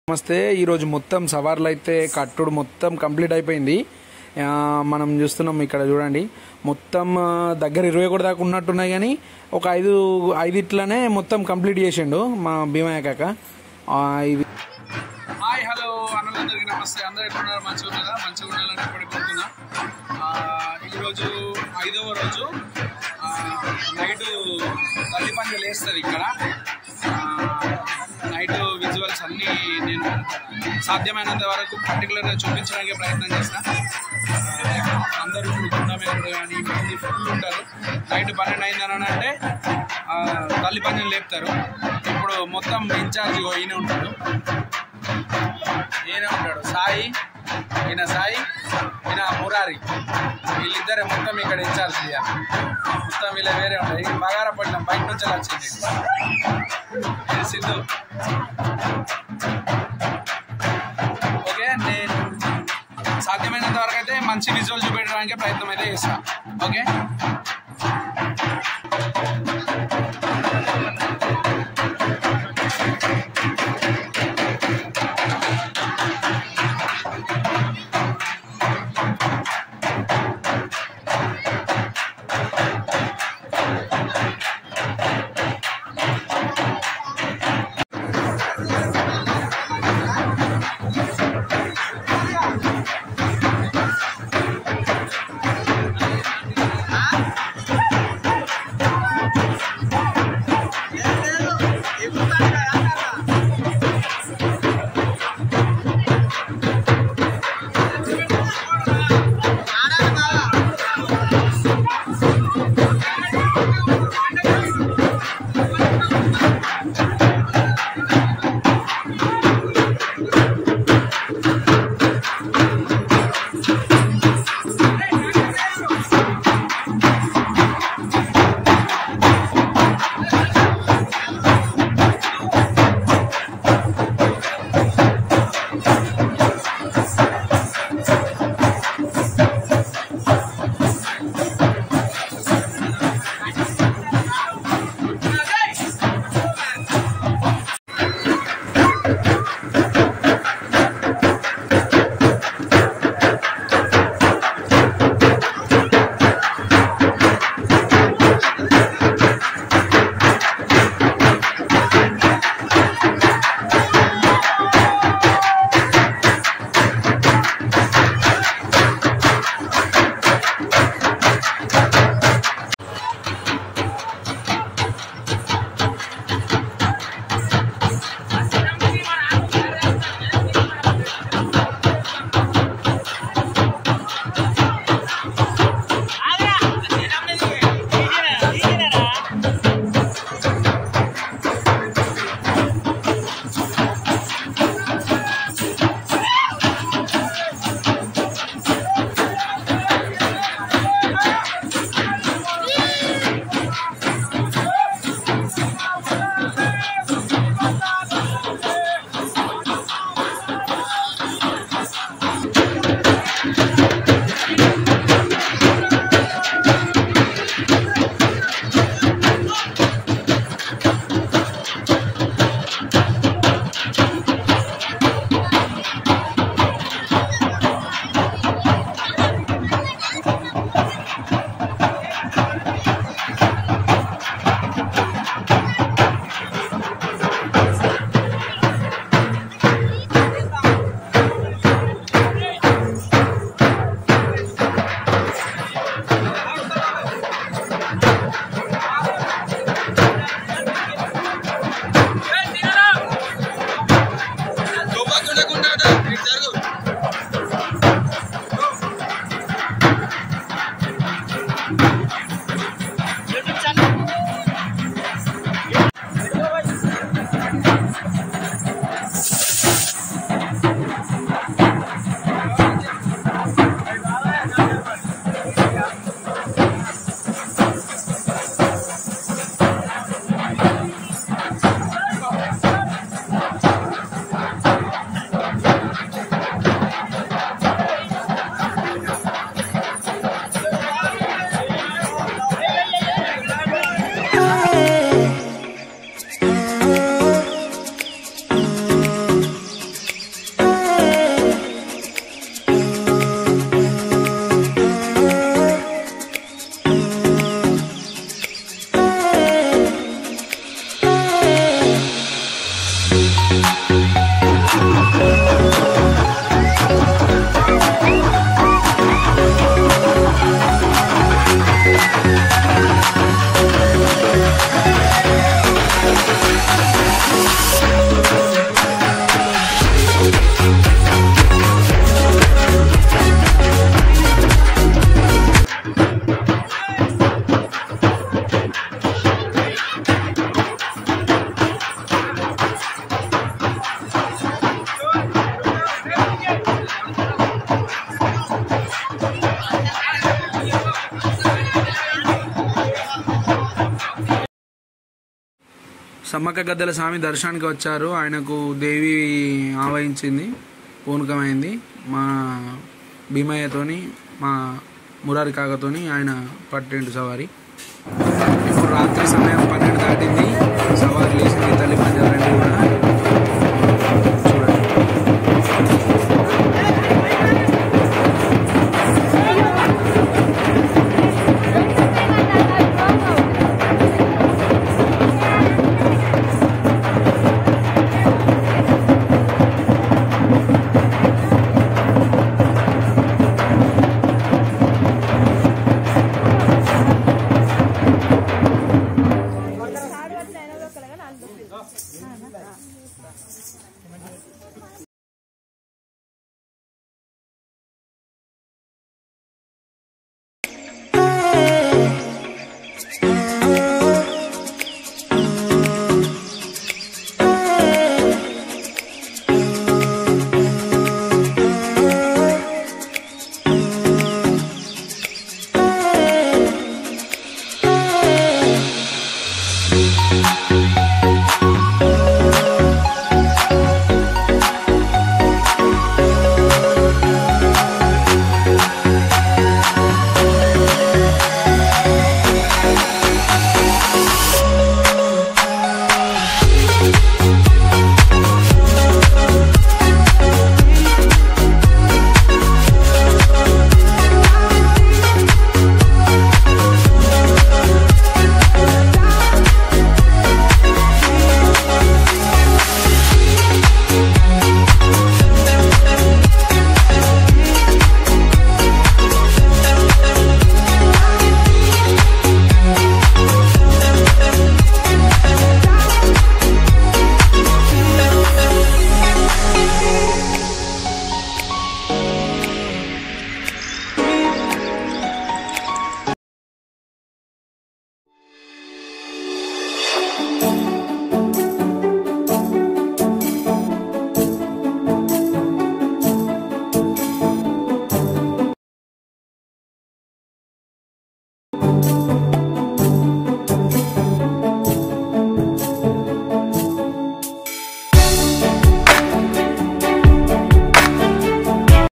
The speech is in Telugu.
నమస్తే ఈరోజు మొత్తం సవార్లు అయితే కట్టుడు మొత్తం కంప్లీట్ అయిపోయింది ఆ, మనం చూస్తున్నాం ఇక్కడ చూడండి మొత్తం ఆ, దగ్గర ఇరవై కూడా దాకా ఉన్నట్టున్నాయి కానీ ఒక ఐదు ఐదిట్లనే మొత్తం కంప్లీట్ చేసిండు మా భీమయ్య కాక ఆ, ఇది హాయ్ హలో అన్నలందరికీ నమస్తే అందరూ ఎట్లున్నారు మంచిగా ఉన్నారా మంచిగా ఉండాలని ఎప్పటికి కోరుతున్నా ఈరోజు ఐదవ రోజు నైట్ తల్లి పండుగ లేస్తుంది ఇక్కడ నైట్ విజువల్స్ అన్నీ నేను సాధ్యమైనంత వరకు పర్టికులర్గా చూపించడానికి ప్రయత్నం చేస్తా అందరూ ఇప్పుడు గుండా మీద కానీ మంది ఫుల్ ఉంటారు నైట్ పన్నెండు అయిందని అంటే ఆ, తల్లి పండుగ లేపుతారు ఇప్పుడు మొత్తం ఇన్ఛార్జ్ ఈయన ఉంటాడు ఈయన ఉంటాడు సాయి ఈయన సాయి ఈయన మురారి వీళ్ళిద్దరే మొత్తం ఇక్కడ ఇన్ఛార్జ్ చేయాలి మొత్తం వీళ్ళ వేరే ఉంటాయి ఇది బగారపట్నం బయట నుంచి వచ్చింది ఇది సిద్ధు ఓకే నేను సాధ్యమైనంత వరకు అయితే మంచి విజువల్ చూపించడానికి ప్రయత్నం అయితే చేస్తాను ఓకే సమ్మక్క గద్దెల స్వామి దర్శనానికి వచ్చారు ఆయనకు దేవి ఆవహించింది పూనకమైంది మా భీమయ్యతోని మా మురారి కాకతోని ఆయన పట్టిండు సవారి ఇప్పుడు రాత్రి సమయం పన్నెండు దాటింది సవారి లేచింది తల్లి పంజారండి కూడా